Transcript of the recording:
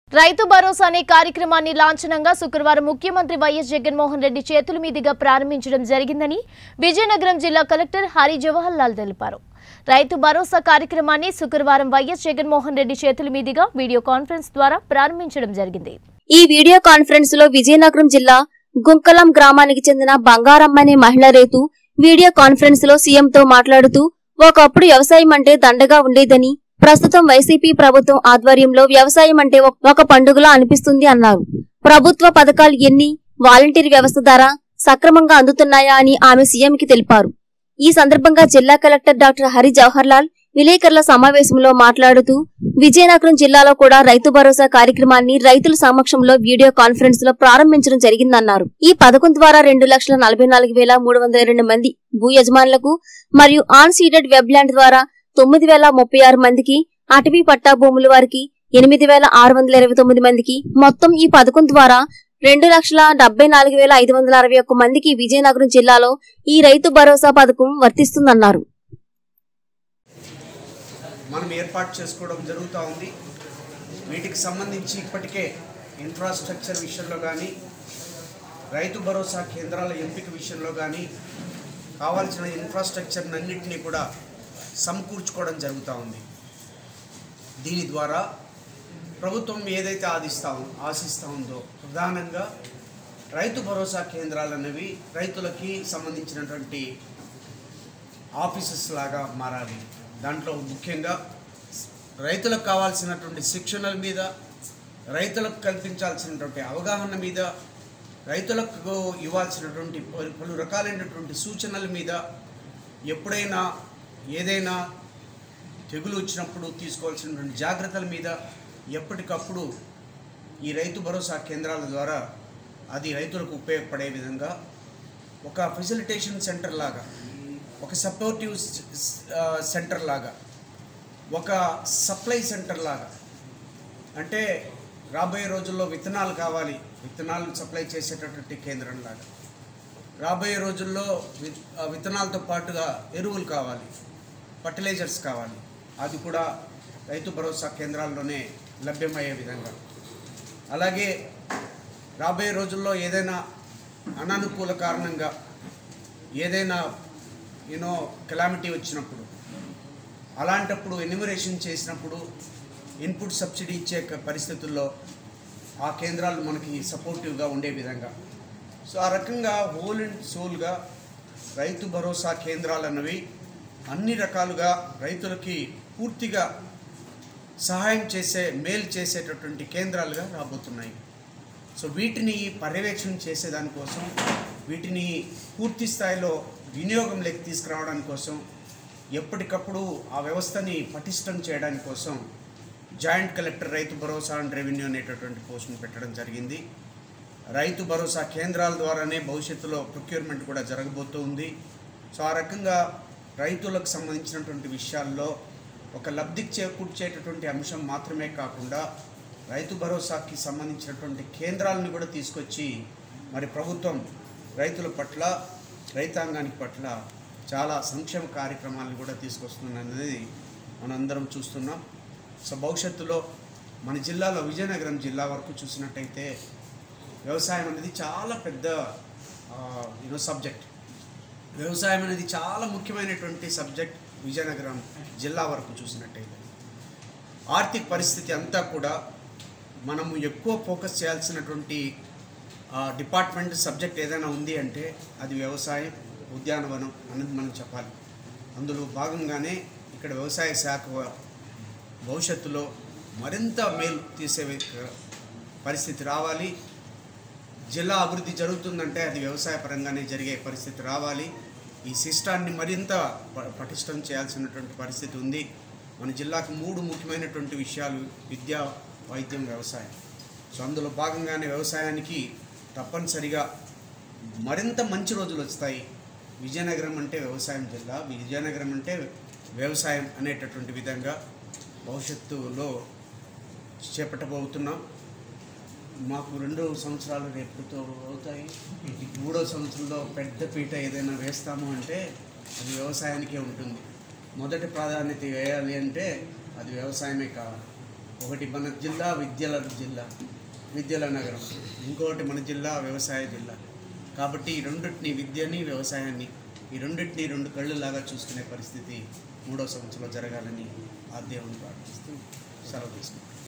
రైతు భరోసా అనే కార్యక్రమాన్ని లాంఛనంగా శుక్రవారం ముఖ్యమంత్రి వైఎస్ జగన్మోహన్ రెడ్డి చేతుల మీదుగా ప్రారంభించడం జరిగిందని విజయనగరం జిల్లా కలెక్టర్ హరి జవహర్ లాల్ తెలిపారు రైతు భరోసా కార్యక్రమాన్ని శుక్రవారం వైఎస్ జగన్మోహన్ రెడ్డి చేతుల మీదుగా వీడియో కాన్ఫరెన్స్ ద్వారా ప్రారంభించడం జరిగింది ఈ వీడియో కాన్ఫరెన్స్ లో విజయనగరం జిల్లా గుంకలం గ్రామానికి చెందిన బంగారమ్మ అనే మహిళ రైతు వీడియో కాన్ఫరెన్స్ లో సీఎంతో మాట్లాడుతూ ఒకప్పుడు వ్యవసాయం అంటే దండగా ఉండేదని ప్రస్తుతం వైసీపీ ప్రభుత్వం ఆధ్వర్యంలో వ్యవసాయం అంటే ఒక- ఒక పండుగలా అనిపిస్తుంది అన్నారు ప్రభుత్వ పథకాలు ఎన్ని వాలంటీర్ వ్యవస్థ ద్వారా సక్రమంగా అందుతున్నాయా అని ఆమె సీఎంకి తెలిపారు ఈ సందర్భంగా జిల్లా కలెక్టర్ డాక్టర్ హరి జవహర్ లాల్ విలేకరుల సమావేశంలో మాట్లాడుతూ విజయనగరం జిల్లాలో కూడా రైతు భరోసా కార్యక్రమాన్ని రైతుల సమక్షంలో వీడియో కాన్ఫరెన్స్ లో ప్రారంభించడం జరిగిందన్నారు ఈ పథకం ద్వారా రెండు లక్షల నలభై నాలుగు వేల మూడు వందల రెండు మంది భూ యజమానులకు మరియు ఆన్ సీడెడ్ వెబ్ ల్యాండ్ ద్వారా తొమ్మిది వేల ముప్పై ఆరు మందికి అటవీ పట్టా భూముల వారికి ఎనిమిది వేల ఆరు వందల ఇరవై తొమ్మిది మందికి మొత్తం ఈ పథకం ద్వారా రెండు లక్షల డెబ్బై నాలుగు వేల ఐదు వందల అరవై ఒక్క మందికి విజయనగరం జిల్లాలో ఈ రైతు భరోసా పథకం వర్తిస్తుందన్నారు మనం ఏర్పాటు చేసుకోవడం జరుగుతూ ఉంది వీటికి సంబంధించి ఇప్పటికే ఇన్ఫ్రాస్ట్రక్చర్ విషయంలో కానీ రైతు భరోసా కేంద్రాల ఎంపిక విషయంలో కానీ కావాల్సిన ఇన్ఫ్రాస్ట్రక్చర్ అన్నింటినీ కూడా సమకూర్చుకోవడం జరుగుతూ ఉంది దీని ద్వారా ప్రభుత్వం ఏదైతే ఆదిస్తా ఉం- ఆశిస్తూ ఉందో ప్రధానంగా రైతు భరోసా కేంద్రాలు అనేవి రైతులకి సంబంధించినటువంటి ఆఫీసెస్ లాగా మారాలి దాంట్లో ముఖ్యంగా రైతులకు కావాల్సినటువంటి శిక్షణల మీద రైతులకు కల్పించాల్సినటువంటి అవగాహన మీద రైతులకు ఇవ్వాల్సినటువంటి పలు పలు రకాలైనటువంటి సూచనల మీద ఎప్పుడైనా ఏదైనా తెగులు వచ్చినప్పుడు తీసుకోవాల్సినటువంటి జాగ్రత్తల మీద ఎప్పటికప్పుడు ఈ రైతు భరోసా కేంద్రాల ద్వారా అది రైతులకు ఉపయోగపడే విధంగా ఒక ఫెసిలిటేషన్ సెంటర్ లాగా ఒక సపోర్టివ్ సెంటర్ లాగా ఒక సప్లై సెంటర్ లాగా అంటే రాబోయే రోజుల్లో విత్తనాలు కావాలి విత్తనాలు సప్లై చేసేటటువంటి కేంద్రం లాగా రాబోయే రోజుల్లో వి- ఆ విత్తనాలతో పాటుగా ఎరువులు కావాలి ఫర్టిలైజర్స్ కావాలి అది కూడా రైతు భరోసా కేంద్రాల్లోనే లభ్యమయ్యే విధంగా అలాగే రాబోయే రోజుల్లో ఏదైనా అనానుకూల కారణంగా ఏదైనా యూనో కెలామిటీ వచ్చినప్పుడు అలాంటప్పుడు ఎన్యూమరేషన్ చేసినప్పుడు ఇన్పుట్ సబ్సిడీ ఇచ్చే క- పరిస్థితుల్లో ఆ కేంద్రాలు మనకి సపోర్టివ్గా ఉండే విధంగా సో ఆ రకంగా హోల్ అండ్ సోల్గా రైతు భరోసా కేంద్రాలు అన్నవి అన్ని రకాలుగా రైతులకి పూర్తిగా సహాయం చేసే మేలు చేసేటటువంటి కేంద్రాలుగా రాబోతున్నాయి సో వీటిని పర్యవేక్షణ చేసేదానికోసం వీటిని పూర్తి స్థాయిలో వినియోగంలోకి తీసుకురావడానికి కోసం ఎప్పటికప్పుడు ఆ వ్యవస్థని పటిష్టం చేయడానికి కోసం జాయింట్ కలెక్టర్ రైతు భరోసా అండ్ రెవెన్యూ అనేటటువంటి పోస్టును పెట్టడం జరిగింది రైతు భరోసా కేంద్రాల ద్వారానే భవిష్యత్తులో ప్రొక్యూర్మెంట్ కూడా జరగబోతుంది సో ఆ రకంగా రైతులకు సంబంధించినటువంటి విషయాల్లో ఒక లబ్ధికి చేకూర్చేటటువంటి అంశం మాత్రమే కాకుండా రైతు భరోసాకి సంబంధించినటువంటి కేంద్రాలను కూడా తీసుకొచ్చి మరి ప్రభుత్వం రైతుల పట్ల రైతాంగానికి పట్ల చాలా సంక్షేమ కార్యక్రమాలను కూడా తీసుకొస్తుందనేది మనందరం చూస్తున్నాం సో భవిష్యత్తులో మన జిల్లాలో విజయనగరం జిల్లా వరకు చూసినట్టయితే వ్యవసాయం అనేది చాలా పెద్ద యూనో సబ్జెక్ట్ వ్యవసాయం అనేది చాలా ముఖ్యమైనటువంటి సబ్జెక్ట్ విజయనగరం జిల్లా వరకు చూసినట్టయితే ఆర్థిక పరిస్థితి అంతా కూడా మనము ఎక్కువ ఫోకస్ చేయాల్సినటువంటి ఆ, డిపార్ట్మెంట్ సబ్జెక్ట్ ఏదైనా ఉంది అంటే అది వ్యవసాయం ఉద్యానవనం అనేది మనం చెప్పాలి అందులో భాగంగానే ఇక్కడ వ్యవసాయ శాఖ భవిష్యత్తులో మరింత మేలు తీసే వి- పరిస్థితి రావాలి జిల్లా అభివృద్ధి జరుగుతుందంటే అది వ్యవసాయ పరంగానే జరిగే పరిస్థితి రావాలి ఈ సిస్టాన్ని మరింత ప- పటిష్టం చేయాల్సినటువంటి పరిస్థితి ఉంది మన జిల్లాకు మూడు ముఖ్యమైనటువంటి విషయాలు విద్య వైద్యం వ్యవసాయం సో అందులో భాగంగానే వ్యవసాయానికి తప్పనిసరిగా మరింత మంచి రోజులు వస్తాయి విజయనగరం అంటే వ్యవసాయం జిల్లా విజయనగరం అంటే వ్యవసాయం అనేటటువంటి విధంగా భవిష్యత్తులో చేపట్టబోతున్నాం మాకు రెండో సంవత్సరాలు రేపుతో అవుతాయి మూడో సంవత్సరంలో పెద్ద పీట ఏదైనా వేస్తాము అంటే అది వ్యవసాయానికే ఉంటుంది మొదటి ప్రాధాన్యత వేయాలి అంటే అది వ్యవసాయమే కావాలి ఒకటి మన జిల్లా విద్యల జిల్లా విద్యల నగరం ఇంకొకటి మన జిల్లా వ్యవసాయ జిల్లా కాబట్టి ఈ రెండింటిని విద్యని వ్యవసాయాన్ని ఈ రెండింటిని రెండు కళ్ళులాగా చూసుకునే పరిస్థితి మూడో సంవత్సరంలో జరగాలని ఆ దేవుని ప్రార్థిస్తూ సెలవు తీసుకుంటాం